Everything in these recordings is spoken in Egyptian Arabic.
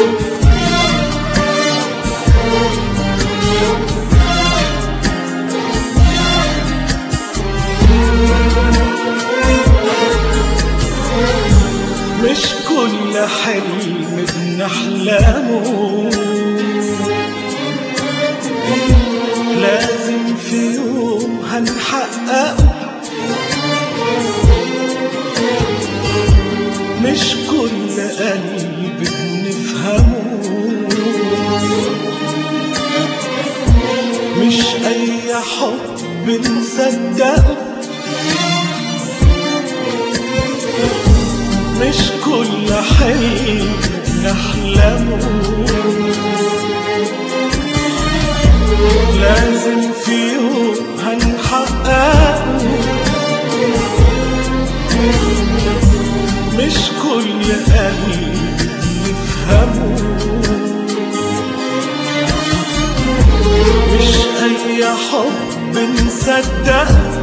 مش كل حلم بنحلمه لازم في يوم هنحققه مش كل قلب بنفهمه مش أي حب نصدقه مش كل حلم نحلمه لازم في يوم هنحققه مش كل قلب نفهمه مش أي حب نصدقه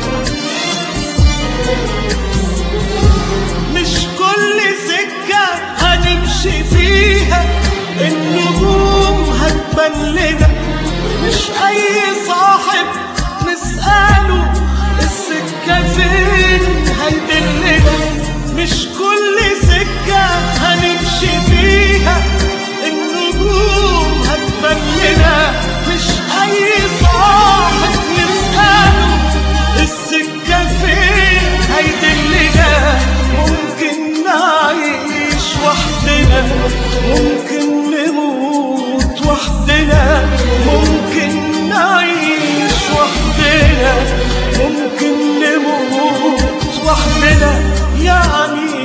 مش كل سكة هنمشي فيها النجوم هتبان لنا مش أي صاحب نسأله السكة فين هيدلنا مش كل سكة هنمشي فيها النجوم هتبان لنا مش أي صاحب نسأله السكة فين هيدلنا ممكن نعيش وحدنا ممكن نموت وحدنا ممكن نعيش وحدنا ممكن نموت وحدنا يعني